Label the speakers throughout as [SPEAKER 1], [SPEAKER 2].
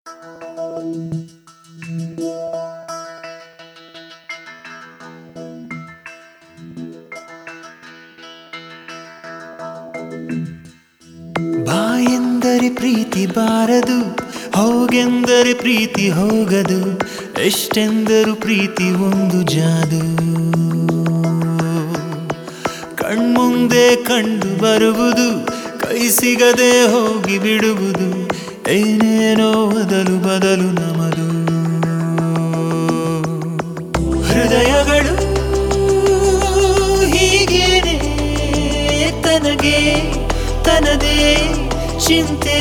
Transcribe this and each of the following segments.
[SPEAKER 1] ಬಾಯೆಂದರೆ ಪ್ರೀತಿ ಬಾರದು ಹೋಗೆಂದರೆ ಪ್ರೀತಿ ಹೋಗದು ಎಷ್ಟೆಂದರು ಪ್ರೀತಿ ಒಂದು ಜಾದು ಕಣ್ಮುಂದೆ ಕಂಡು ಬರುವುದು ಕೈ ಸಿಗದೆ ಹೋಗಿ ಬಿಡುವುದು ಏನೇನೋ ಬದಲು ಬದಲು ನಮದು ಹೃದಯಗಳು ಹೀಗೇನೆ ತನಗೆ ತನದೇ ಚಿಂತೆ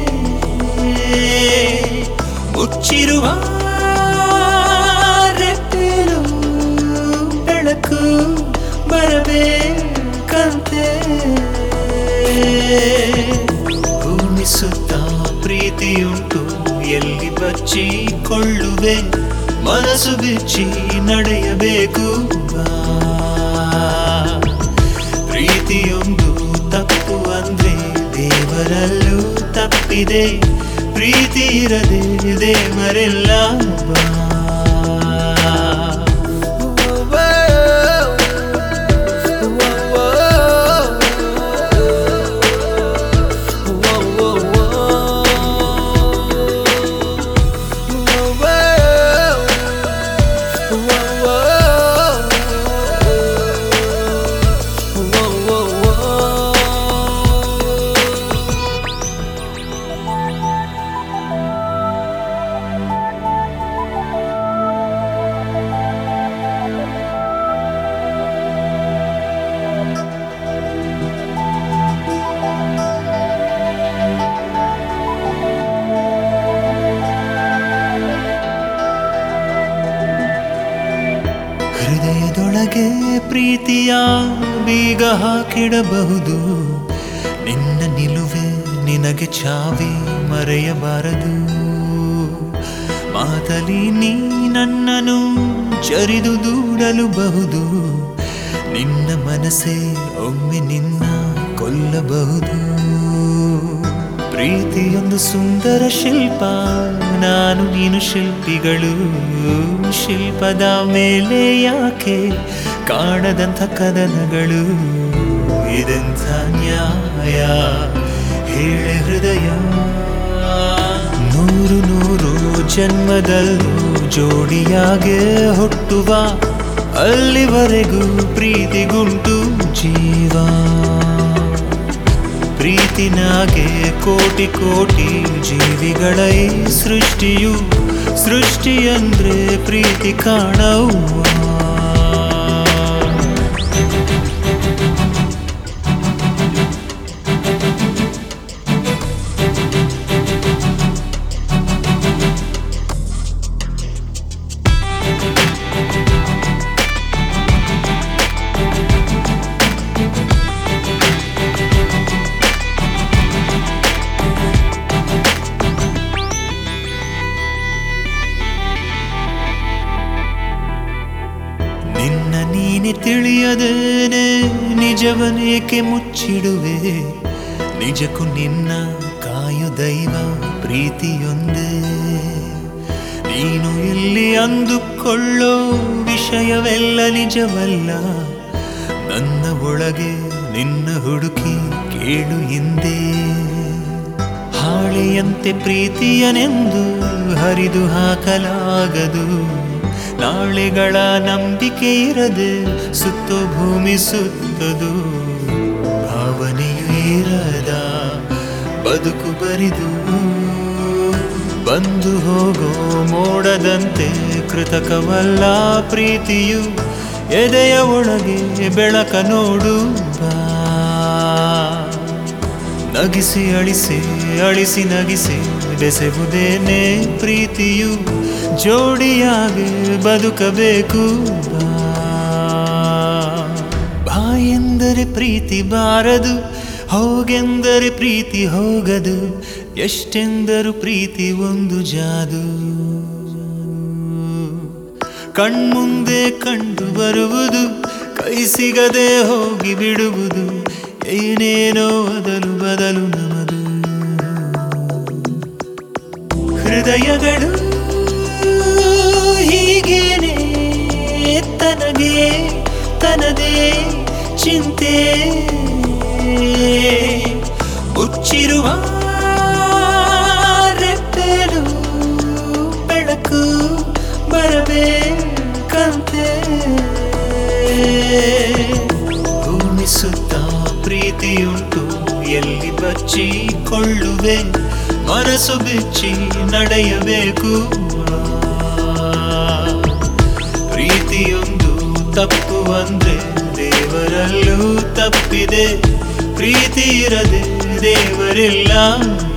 [SPEAKER 1] ಮುಚ್ಚಿರುವ ರೆಪ್ಪೆಲು ಬೆಳಕು ಬರಬೇಕಂತೆ ಭೂಮಿ ಸುತ್ತ ಪ್ರೀತಿಯುಂಟು ಎಲ್ಲಿ ಬಚ್ಚಿಕೊಳ್ಳುವೆ ಮನಸ್ಸು ಬಿಚ್ಚಿ ನಡೆಯಬೇಕು ಬಾ. ಪ್ರೀತಿಯೊಂದು ತಪ್ಪು ಅಂದ್ರೆ ದೇವರಲ್ಲೂ ತಪ್ಪಿದೆ ಪ್ರೀತಿ ಇರದೆ ದೇವರೆಲ್ಲ ಬಾ. ಹೃದಯದೊಳಗೆ ಪ್ರೀತಿಯ ಬೀಗ ಹಾಕಿಡಬಹುದು ನಿನ್ನ ನಿಲುವೆ ನಿನಗೆ ಚಾವಿ ಮರೆಯಬಾರದು ಮಾತಲಿ ನೀ ನನ್ನನ್ನು ಚರಿದು ದೂಡಲು ಬಹುದು ನಿನ್ನ ಮನಸ್ಸೇ ಒಮ್ಮೆ ನಿನ್ನ ಕೊಲ್ಲಬಹುದು ಪ್ರೀತಿಯೊಂದು ಸುಂದರ ಶಿಲ್ಪ ನಾನು ನೀನು ಶಿಲ್ಪಿಗಳು ಶಿಲ್ಪದ ಮೇಲೆ ಯಾಕೆ ಕಾಣದಂಥ ಕದನಗಳು ಇದೆಂಥ ನ್ಯಾಯ ಹೇಳೆ ಹೃದಯ ನೂರು ನೂರು ಜನ್ಮದಲ್ಲೂ ಜೋಡಿಯಾಗೆ ಹುಟ್ಟುವ ಅಲ್ಲಿವರೆಗೂ ಪ್ರೀತಿಗುಂಟು ಜೀವ ಪ್ರೀತಿನಾಗೆ ಕೋಟಿ ಕೋಟಿ ಜೀವಿಗಳ ಈ ಸೃಷ್ಟಿಯು ಸೃಷ್ಟಿ ಅಂದ್ರೆ ಪ್ರೀತಿ ಕಾಣವ್ವ ನಿನ್ನ ನೀನೆ ತಿಳಿಯದೇನೆ ನಿಜವನೇಕೆ ಮುಚ್ಚಿಡುವೆ ನಿಜಕ್ಕೂ ನಿನ್ನ ಕಾಯು ದೈವ ಪ್ರೀತಿಯೊಂದೇ ನೀನು ಇಲ್ಲಿ ಅಂದುಕೊಳ್ಳೋ ವಿಷಯವೆಲ್ಲ ನಿಜವಲ್ಲ ನನ್ನ ಒಳಗೆ ನಿನ್ನ ಹುಡುಕಿ ಕೇಳು ಹಿಂದೆ ಹಾಳೆಯಂತೆ ಪ್ರೀತಿಯನೆಂದು ಹರಿದು ಹಾಕಲಾಗದು ನಾಳೆಗಳ ನಂಬಿಕೆ ಇರದೆ ಸುತ್ತೋ ಭೂಮಿ ಸುತ್ತದು ಭಾವನೆಯು ಇರದ ಬದುಕು ಬರಿದು ಬಂದು ಹೋಗೋ ಮೋಡದಂತೆ ಕೃತಕವಲ್ಲ ಪ್ರೀತಿಯು ಎದೆಯ ಒಳಗೆ ಬೆಳಕ ನೋಡು ಬಾ ನಗಿಸಿ ಅಳಿಸಿ ಅಳಿಸಿ ನಗಿಸಿ ಬೆಸೆವುದೇನೆ ಪ್ರೀತಿಯು ಜೋಡಿಯಾಗಿ ಬದುಕಬೇಕು ಬಾ. ಬಾಯೆಂದರೆ ಪ್ರೀತಿ ಬಾರದು ಹೋಗೆಂದರೆ ಪ್ರೀತಿ ಹೋಗದು ಎಷ್ಟೆಂದರು ಪ್ರೀತಿ ಒಂದು ಜಾದು ಕಣ್ಮುಂದೆ ಕಂಡು ಬರುವುದು ಕೈ ಸಿಗದೆ ಹೋಗಿ ಬಿಡುವುದು ಏನೇನೋ ಅದಲು ಬದಲು ನಮದು ಹೃದಯಗಳು ಹೀಗೇನೆ ತನಗೆ ತನದೇ ಚಿಂತೆ ಮುಚ್ಚಿರುವ ರೆಪ್ಪೆಲು ಬೆಳಕು ಬರಬೇಕಂತೆ ಭೂಮಿ ಸುತ್ತ ಪ್ರೀತಿಯುಂಟು ಎಲ್ಲಿ ಬಚ್ಚಿಕೊಳ್ಳುವೆ ಮನಸ್ಸು ಬಿಚ್ಚಿ ನಡೆಯಬೇಕು ಪ್ರೀತಿಯೊಂದು ತಪ್ಪು ಅಂದ್ರೆ ದೇವರಲ್ಲೂ ತಪ್ಪಿದೆ ಪ್ರೀತಿ ಇರದೆ ದೇವರಿಲ್ಲ